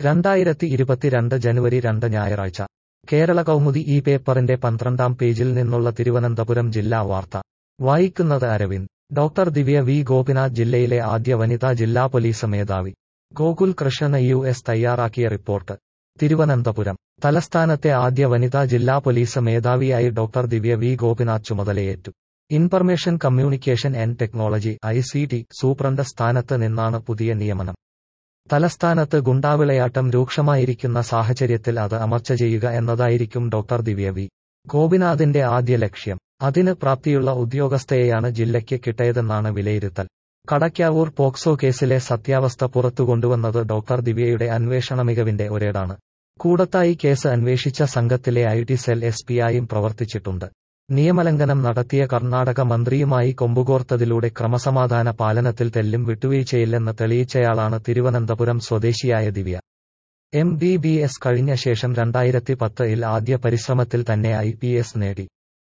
രണ്ടായിരത്തി ഇരുപത്തിരണ്ട് ജനുവരി രണ്ട് ഞായറാഴ്ച കേരള കൗമുദി ഈ പേപ്പറിന്റെ പന്ത്രണ്ടാം പേജിൽ നിന്നുള്ള തിരുവനന്തപുരം ജില്ലാ വാർത്ത വായിക്കുന്നത് അരവിന്ദ് ഡോക്ടർ ദിവ്യ വി ഗോപിനാഥ് ജില്ലയിലെ ആദ്യ വനിതാ ജില്ലാ പോലീസ് മേധാവി ഗോകുൽ കൃഷ്ണ യു എസ് തയ്യാറാക്കിയ റിപ്പോർട്ട് തിരുവനന്തപുരം തലസ്ഥാനത്തെ ആദ്യ വനിതാ ജില്ലാ പോലീസ് മേധാവിയായി ഡോക്ടർ ദിവ്യ വി ഗോപിനാഥ് ചുമതലയേറ്റു information communication and technology I C T superintendent സ്ഥാനത്ത് നിന്നാണ് പുതിയ നിയമനം തലസ്ഥാനത്ത് ഗുണ്ടാവിളയാട്ടം രൂക്ഷമായിരിക്കുന്ന സാഹചര്യത്തിൽ അത് അമർച്ച ചെയ്യുക എന്നതായിരിക്കും ഡോക്ടർ ദിവ്യ വി ഗോപിനാഥിന്റെ ആദ്യ ലക്ഷ്യം അതിന് പ്രാപ്തിയുള്ള ഉദ്യോഗസ്ഥയെയാണ് ജില്ലയ്ക്ക് കിട്ടിയതെന്നാണ് വിലയിരുത്തൽ കടയ്ക്കാവൂർ പോക്സോ കേസിലെ സത്യാവസ്ഥ പുറത്തുകൊണ്ടുവന്നത് ഡോക്ടർ ദിവ്യയുടെ അന്വേഷണ മികവിന്റെ ഒരേടാണ് കൂടത്തായി കേസ് അന്വേഷിച്ച സംഘത്തിലെ ഐ ടി സെൽ എസ് പിയായും പ്രവർത്തിച്ചിട്ടുണ്ട് നിയമലംഘനം നടത്തിയ കർണാടക മന്ത്രിയുമായി കൊമ്പുകോർത്തതിലൂടെ ക്രമസമാധാന പാലനത്തിൽ തെല്ലും വിട്ടുവീഴ്ചയില്ലെന്ന് തെളിയിച്ചയാളാണ് തിരുവനന്തപുരം സ്വദേശിയായ Divya M B B S കഴിഞ്ഞ ശേഷം രണ്ടായിരത്തി പത്തിൽ ആദ്യ പരിശ്രമത്തിൽ തന്നെ ഐ പി എസ് നേടി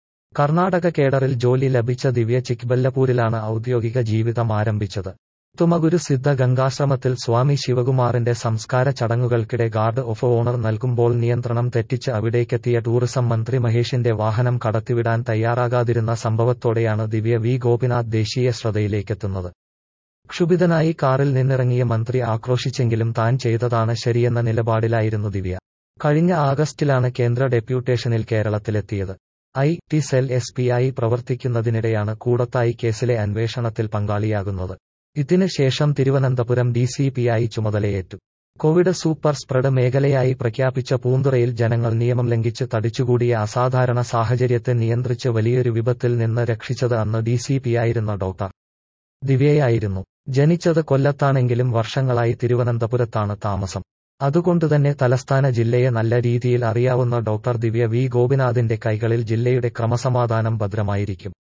കർണാടക കേഡറിൽ ജോലി ലഭിച്ച ദിവ്യ ചിക്ബല്ലപൂരിലാണ് ഔദ്യോഗിക ജീവിതം ആരംഭിച്ചത് തുമകുരു സിദ്ധ ഗംഗാശ്രമത്തിൽ സ്വാമി ശിവകുമാറിന്റെ സംസ്കാര ചടങ്ങുകൾക്കിടെ ഗാർഡ് ഓഫ് ഓണർ നൽകുമ്പോൾ നിയന്ത്രണം തെറ്റിച്ച് അവിടേക്കെത്തിയ ടൂറിസം മന്ത്രി മഹേഷിന്റെ വാഹനം കടത്തിവിടാൻ തയ്യാറാകാതിരുന്ന സംഭവത്തോടെയാണ് ദിവ്യ വി ഗോപിനാഥ് ദേശീയ ശ്രദ്ധയിലേക്കെത്തുന്നത് ക്ഷുഭിതനായി കാറിൽ നിന്നിറങ്ങിയ മന്ത്രി ആക്രോശിച്ചെങ്കിലും താൻ ചെയ്തതാണ് ശരിയെന്ന നിലപാടിലായിരുന്നു ദിവ്യ കഴിഞ്ഞ ആഗസ്റ്റിലാണ് കേന്ദ്ര ഡെപ്യൂട്ടേഷനിൽ കേരളത്തിലെത്തിയത് I T cell S P ആയി പ്രവർത്തിക്കുന്നതിനിടെയാണ് കൂടത്തായി കേസിലെ അന്വേഷണത്തിൽ പങ്കാളിയാകുന്നത് ഇതിന് ശേഷം തിരുവനന്തപുരം ഡി സി പി ആയി ചുമതലയേറ്റു കോവിഡ് സൂപ്പർ സ്പ്രെഡ് മേഖലയായി പ്രഖ്യാപിച്ച പൂന്തുറയിൽ ജനങ്ങൾ നിയമം ലംഘിച്ച് തടിച്ചുകൂടിയ അസാധാരണ സാഹചര്യത്തെ നിയന്ത്രിച്ച് വലിയൊരു വിപത്തിൽ നിന്ന് രക്ഷിച്ചത് അന്ന് ഡി സി പി ആയിരുന്ന ഡോക്ടർ ദിവ്യയായിരുന്നു ജനിച്ചത് കൊല്ലത്താണെങ്കിലും വർഷങ്ങളായി തിരുവനന്തപുരത്താണ് താമസം അതുകൊണ്ടുതന്നെ തലസ്ഥാന ജില്ലയെ നല്ല രീതിയിൽ അറിയാവുന്ന ഡോക്ടർ ദിവ്യ വി ഗോപിനാഥിന്റെ കൈകളിൽ ജില്ലയുടെ ക്രമസമാധാനം ഭദ്രമായിരിക്കും